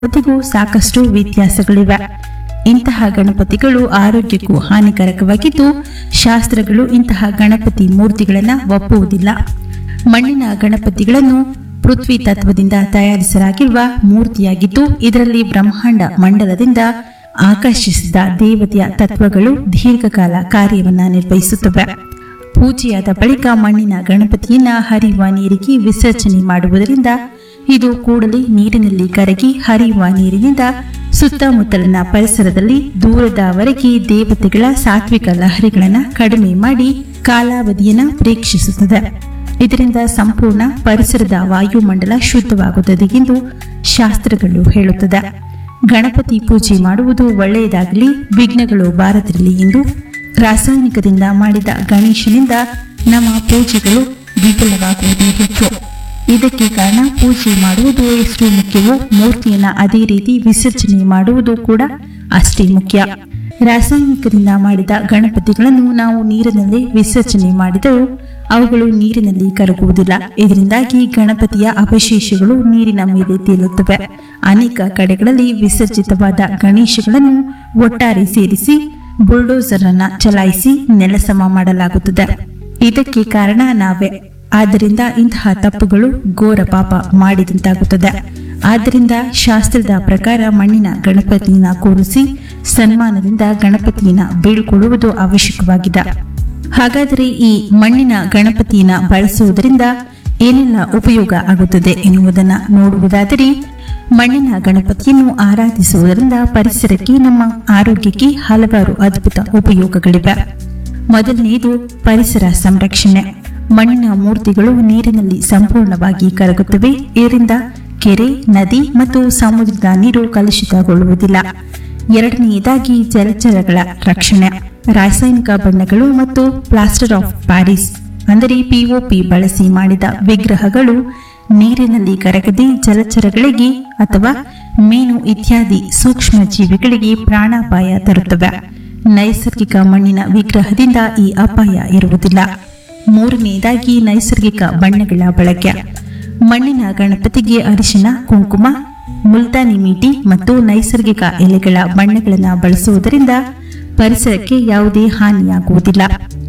ಗಣಪತಿಗೂ ಸಾಕಷ್ಟು ವ್ಯತ್ಯಾಸಗಳಿವೆ ಇಂತಹ ಗಣಪತಿಗಳು ಆರೋಗ್ಯಕ್ಕೂ ಹಾನಿಕಾರಕವಾಗಿದ್ದು ಶಾಸ್ತ್ರಗಳು ಇಂತಹ ಗಣಪತಿ ಮೂರ್ತಿಗಳನ್ನು ಒಪ್ಪುವುದಿಲ್ಲ ಮಣ್ಣಿನ ಗಣಪತಿಗಳನ್ನು ಪೃಥ್ವಿ ತತ್ವದಿಂದ ತಯಾರಿಸಲಾಗಿರುವ ಮೂರ್ತಿಯಾಗಿದ್ದು ಇದರಲ್ಲಿ ಬ್ರಹ್ಮಾಂಡ ಮಂಡಲದಿಂದ ಆಕರ್ಷಿಸಿದ ದೇವತೆಯ ತತ್ವಗಳು ದೀರ್ಘಕಾಲ ಕಾರ್ಯವನ್ನ ನಿರ್ವಹಿಸುತ್ತವೆ ಪೂಜೆಯಾದ ಬಳಿಕ ಮಣ್ಣಿನ ಗಣಪತಿಯನ್ನ ಹರಿಯುವ ನೀರಿಗೆ ವಿಸರ್ಜನೆ ಮಾಡುವುದರಿಂದ ಇದು ಕೂಡಲೇ ನೀರಿನಲ್ಲಿ ಕರಗಿ ಹರಿಯುವ ನೀರಿನಿಂದ ಸುತ್ತಮುತ್ತಲಿನ ಪರಿಸರದಲ್ಲಿ ದೂರದವರೆಗೆ ದೇವತೆಗಳ ಸಾತ್ವಿಕ ಲಹರಿಗಳನ್ನು ಕಡಿಮೆ ಮಾಡಿ ಕಾಲಾವಧಿಯನ್ನ ಪ್ರೇಕ್ಷಿಸುತ್ತದೆ ಇದರಿಂದ ಸಂಪೂರ್ಣ ಪರಿಸರದ ವಾಯುಮಂಡಲ ಶುದ್ಧವಾಗುತ್ತದೆ ಎಂದು ಶಾಸ್ತ್ರಗಳು ಹೇಳುತ್ತದೆ ಗಣಪತಿ ಪೂಜೆ ಮಾಡುವುದು ಒಳ್ಳೆಯದಾಗಲಿ ವಿಘ್ನಗಳು ಬಾರದಿರಲಿ ಎಂದು ರಾಸಾಯನಿಕದಿಂದ ಮಾಡಿದ ಗಣೇಶನಿಂದ ನಮ್ಮ ಪೂಜೆಗಳು ವಿಫಲವಾಗುವುದೇ ಹೆಚ್ಚು ಇದಕ್ಕೆ ಕಾರಣ ಪೂಜೆ ಮಾಡುವುದು ಎಷ್ಟು ಮುಖ್ಯವೋ ಮೂರ್ತಿಯನ್ನ ಅದೇ ರೀತಿ ವಿಸರ್ಜನೆ ಮಾಡುವುದು ಕೂಡ ಅಷ್ಟೇ ಮುಖ್ಯ ರಾಸಾಯನಿಕದಿಂದ ಮಾಡಿದ ಗಣಪತಿಗಳನ್ನು ನಾವು ನೀರಿನಲ್ಲಿ ವಿಸರ್ಜನೆ ಮಾಡಿದರೂ ಅವುಗಳು ನೀರಿನಲ್ಲಿ ಕರಗುವುದಿಲ್ಲ ಇದರಿಂದಾಗಿ ಗಣಪತಿಯ ಅವಶೇಷಗಳು ನೀರಿನ ಮೇಲೆ ತೇಲುತ್ತವೆ ಅನೇಕ ಕಡೆಗಳಲ್ಲಿ ವಿಸರ್ಜಿತವಾದ ಗಣೇಶಗಳನ್ನು ಒಟ್ಟಾರೆ ಸೇರಿಸಿ ಬುಲ್ಡೋಸರ್ ಅನ್ನ ಚಲಾಯಿಸಿ ನೆಲಸಮ ಮಾಡಲಾಗುತ್ತದೆ ಇದಕ್ಕೆ ಕಾರಣ ನಾವೇ ಆದ್ದರಿಂದ ಇಂತಹ ತಪ್ಪುಗಳು ಘೋರ ಪಾಪ ಮಾಡಿದಂತಾಗುತ್ತದೆ ಆದ್ದರಿಂದ ಶಾಸ್ತ್ರದ ಪ್ರಕಾರ ಮಣ್ಣಿನ ಗಣಪತಿಯನ್ನ ಕೂರಿಸಿ ಸನ್ಮಾನದಿಂದ ಗಣಪತಿಯನ್ನ ಬೀಳ್ಕೊಳ್ಳುವುದು ಅವಶ್ಯಕವಾಗಿದೆ ಹಾಗಾದರೆ ಈ ಮಣ್ಣಿನ ಗಣಪತಿಯನ್ನ ಬಳಸುವುದರಿಂದ ಏನೆಲ್ಲ ಉಪಯೋಗ ಆಗುತ್ತದೆ ಎನ್ನುವುದನ್ನು ನೋಡುವುದಾದರೆ ಮಣ್ಣಿನ ಗಣಪತಿಯನ್ನು ಆರಾಧಿಸುವುದರಿಂದ ಪರಿಸರಕ್ಕೆ ನಮ್ಮ ಆರೋಗ್ಯಕ್ಕೆ ಹಲವಾರು ಅದ್ಭುತ ಉಪಯೋಗಗಳಿವೆ ಮೊದಲನೆಯದು ಪರಿಸರ ಸಂರಕ್ಷಣೆ ಮಣ್ಣಿನ ಮೂರ್ತಿಗಳು ನೀರಿನಲ್ಲಿ ಸಂಪೂರ್ಣವಾಗಿ ಕರಗುತ್ತವೆ ಇದರಿಂದ ಕೆರೆ ನದಿ ಮತ್ತು ಸಮುದ್ರದ ನೀರು ಕಲುಷಿತಗೊಳ್ಳುವುದಿಲ್ಲ ಎರಡನೆಯದಾಗಿ ಜಲಚರಗಳ ರಕ್ಷಣೆ ರಾಸಾಯನಿಕ ಬಣ್ಣಗಳು ಮತ್ತು ಪ್ಲಾಸ್ಟರ್ ಆಫ್ ಪ್ಯಾರಿಸ್ ಅಂದರೆ ಪಿಒಪಿ ಬಳಸಿ ಮಾಡಿದ ವಿಗ್ರಹಗಳು ನೀರಿನಲ್ಲಿ ಕರಗದೆ ಜಲಚರಗಳಿಗೆ ಅಥವಾ ಮೀನು ಇತ್ಯಾದಿ ಸೂಕ್ಷ್ಮ ಜೀವಿಗಳಿಗೆ ಪ್ರಾಣಾಪಾಯ ತರುತ್ತವೆ ನೈಸರ್ಗಿಕ ಮಣ್ಣಿನ ವಿಗ್ರಹದಿಂದ ಈ ಅಪಾಯ ಇರುವುದಿಲ್ಲ ಮೂರನೆಯದಾಗಿ ನೈಸರ್ಗಿಕ ಬಣ್ಣಗಳ ಬಳಕೆ ಮಣ್ಣಿನ ಗಣಪತಿಗೆ ಅರಿಶಿನ ಕುಂಕುಮ ಮುಲ್ತಾನಿ ಮೀಟಿ ಮತ್ತು ನೈಸರ್ಗಿಕ ಎಲೆಗಳ ಬಣ್ಣಗಳನ್ನು ಬಳಸುವುದರಿಂದ ಪರಿಸರಕ್ಕೆ ಯಾವುದೇ ಹಾನಿಯಾಗುವುದಿಲ್ಲ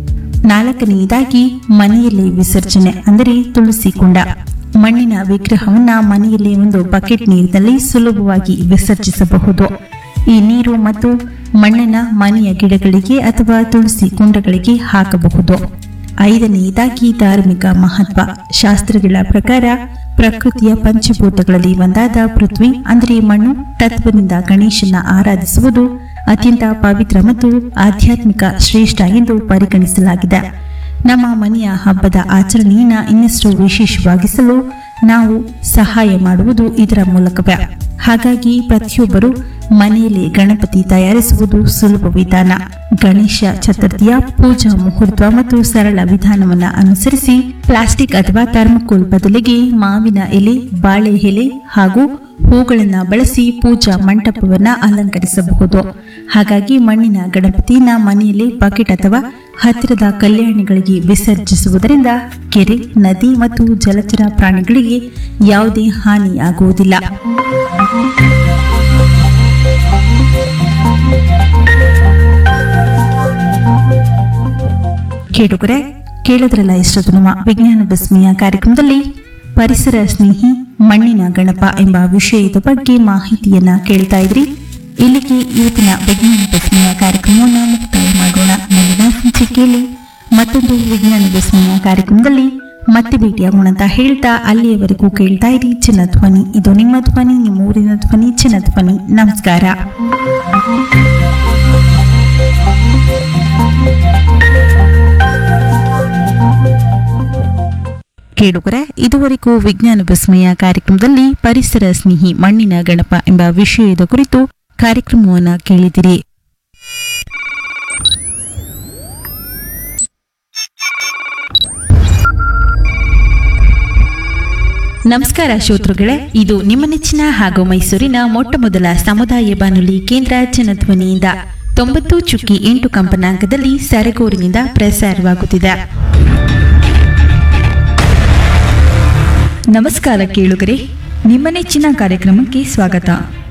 ನಾಲ್ಕನೆಯದಾಗಿ ಮನೆಯಲ್ಲಿ ವಿಸರ್ಜನೆ ಅಂದರೆ ತುಳಸಿ ಕುಂಡ ಮಣ್ಣಿನ ವಿಗ್ರಹವನ್ನ ಮನೆಯಲ್ಲಿ ಒಂದು ಬಕೆಟ್ ನೀರಿನಲ್ಲಿ ಸುಲಭವಾಗಿ ವಿಸರ್ಜಿಸಬಹುದು ಈ ನೀರು ಮತ್ತು ಮಣ್ಣಿನ ಮನೆಯ ಗಿಡಗಳಿಗೆ ಅಥವಾ ತುಳಸಿ ಕುಂಡಗಳಿಗೆ ಹಾಕಬಹುದು ಐದನೆಯದಾಗಿ ಧಾರ್ಮಿಕ ಮಹತ್ವ ಶಾಸ್ತ್ರಗಳ ಪ್ರಕಾರ ಪ್ರಕೃತಿಯ ಪಂಚಭೂತಗಳಲ್ಲಿ ಒಂದಾದ ಪೃಥ್ವಿ ಅಂದರೆ ಮಣ್ಣು ತತ್ವದಿಂದ ಗಣೇಶನ ಆರಾಧಿಸುವುದು ಅತ್ಯಂತ ಪವಿತ್ರ ಮತ್ತು ಆಧ್ಯಾತ್ಮಿಕ ಶ್ರೇಷ್ಠ ಎಂದು ಪರಿಗಣಿಸಲಾಗಿದೆ ನಮ್ಮ ಮನೆಯ ಹಬ್ಬದ ಆಚರಣೆಯನ್ನ ಇನ್ನಷ್ಟು ವಿಶೇಷವಾಗಿಸಲು ನಾವು ಸಹಾಯ ಮಾಡುವುದು ಇದರ ಮೂಲಕವೇ ಹಾಗಾಗಿ ಪ್ರತಿಯೊಬ್ಬರು ಮನೆಯಲ್ಲಿ ಗಣಪತಿ ತಯಾರಿಸುವುದು ಸುಲಭ ವಿಧಾನ ಗಣೇಶ ಚತುರ್ಥಿಯ ಪೂಜಾ ಮುಹೂರ್ತ ಮತ್ತು ಸರಳ ವಿಧಾನವನ್ನು ಅನುಸರಿಸಿ ಪ್ಲಾಸ್ಟಿಕ್ ಅಥವಾ ಥರ್ಮಕೋಲ್ ಬದಲಿಗೆ ಮಾವಿನ ಎಲೆ ಬಾಳೆ ಎಲೆ ಹಾಗೂ ಹೂಗಳನ್ನು ಬಳಸಿ ಪೂಜಾ ಮಂಟಪವನ್ನ ಅಲಂಕರಿಸಬಹುದು ಹಾಗಾಗಿ ಮಣ್ಣಿನ ಗಣಪತಿನ ಮನೆಯಲ್ಲಿ ಬಕೆಟ್ ಅಥವಾ ಹತ್ತಿರದ ಕಲ್ಯಾಣಿಗಳಿಗೆ ವಿಸರ್ಜಿಸುವುದರಿಂದ ಕೆರೆ ನದಿ ಮತ್ತು ಜಲಚರ ಪ್ರಾಣಿಗಳಿಗೆ ಯಾವುದೇ ಹಾನಿಯಾಗುವುದಿಲ್ಲ ಕೇಳುಗರೆ ಕೇಳಿದ್ರಲ್ಲ ಇಷ್ಟೊತ್ತು ನಮ್ಮ ವಿಜ್ಞಾನ ವಿಸ್ಮಯ ಕಾರ್ಯಕ್ರಮದಲ್ಲಿ ಪರಿಸರ ಸ್ನೇಹಿ ಮಣ್ಣಿನ ಗಣಪ ಎಂಬ ವಿಷಯದ ಬಗ್ಗೆ ಮಾಹಿತಿಯನ್ನ ಕೇಳ್ತಾ ಇದ್ರಿ ಇಲ್ಲಿಗೆ ಇವತ್ತಿನ ವಿಜ್ಞಾನ ವಿಸ್ಮಯ ಕಾರ್ಯಕ್ರಮವನ್ನು ಮುಕ್ತಾಯ ಮಾಡೋಣ ಮುಂದಿನ ಸಂಚಿಕೆಯಲ್ಲಿ ಮತ್ತೊಂದು ವಿಜ್ಞಾನ ವಿಸ್ಮಯ ಕಾರ್ಯಕ್ರಮದಲ್ಲಿ ಮತ್ತೆ ಭೇಟಿಯಾಗೋಣ ಅಂತ ಹೇಳ್ತಾ ಅಲ್ಲಿಯವರೆಗೂ ಕೇಳ್ತಾ ಇರಿ ಚಿನ್ನ ಧ್ವನಿ ಇದು ನಿಮ್ಮ ಧ್ವನಿ ನಿಮ್ಮ ಊರಿನ ಧ್ವನಿ ಚಿನ್ನ ಧ್ವನಿ ನಮಸ್ಕಾರ ಕೇಳುಗರೆ ಇದುವರೆಗೂ ವಿಜ್ಞಾನ ವಿಸ್ಮಯ ಕಾರ್ಯಕ್ರಮದಲ್ಲಿ ಪರಿಸರ ಸ್ನೇಹಿ ಮಣ್ಣಿನ ಗಣಪ ಎಂಬ ವಿಷಯದ ಕುರಿತು ಕಾರ್ಯಕ್ರಮವನ್ನು ಕೇಳಿದಿರಿ ನಮಸ್ಕಾರ ಶ್ರೋತೃಗಳೇ ಇದು ನಿಮ್ಮ ನೆಚ್ಚಿನ ಹಾಗೂ ಮೈಸೂರಿನ ಮೊಟ್ಟ ಮೊದಲ ಸಮುದಾಯ ಬಾನುಲಿ ಕೇಂದ್ರ ಜನಧ್ವನಿಯಿಂದ ತೊಂಬತ್ತು ಚುಕ್ಕಿ ಎಂಟು ಕಂಪನಾಂಕದಲ್ಲಿ ಸರಗೂರಿನಿಂದ ಪ್ರಸಾರವಾಗುತ್ತಿದೆ ನಮಸ್ಕಾರ ಕೇಳುಗರೆ ನಿಮ್ಮ ನೆಚ್ಚಿನ ಕಾರ್ಯಕ್ರಮಕ್ಕೆ ಸ್ವಾಗತ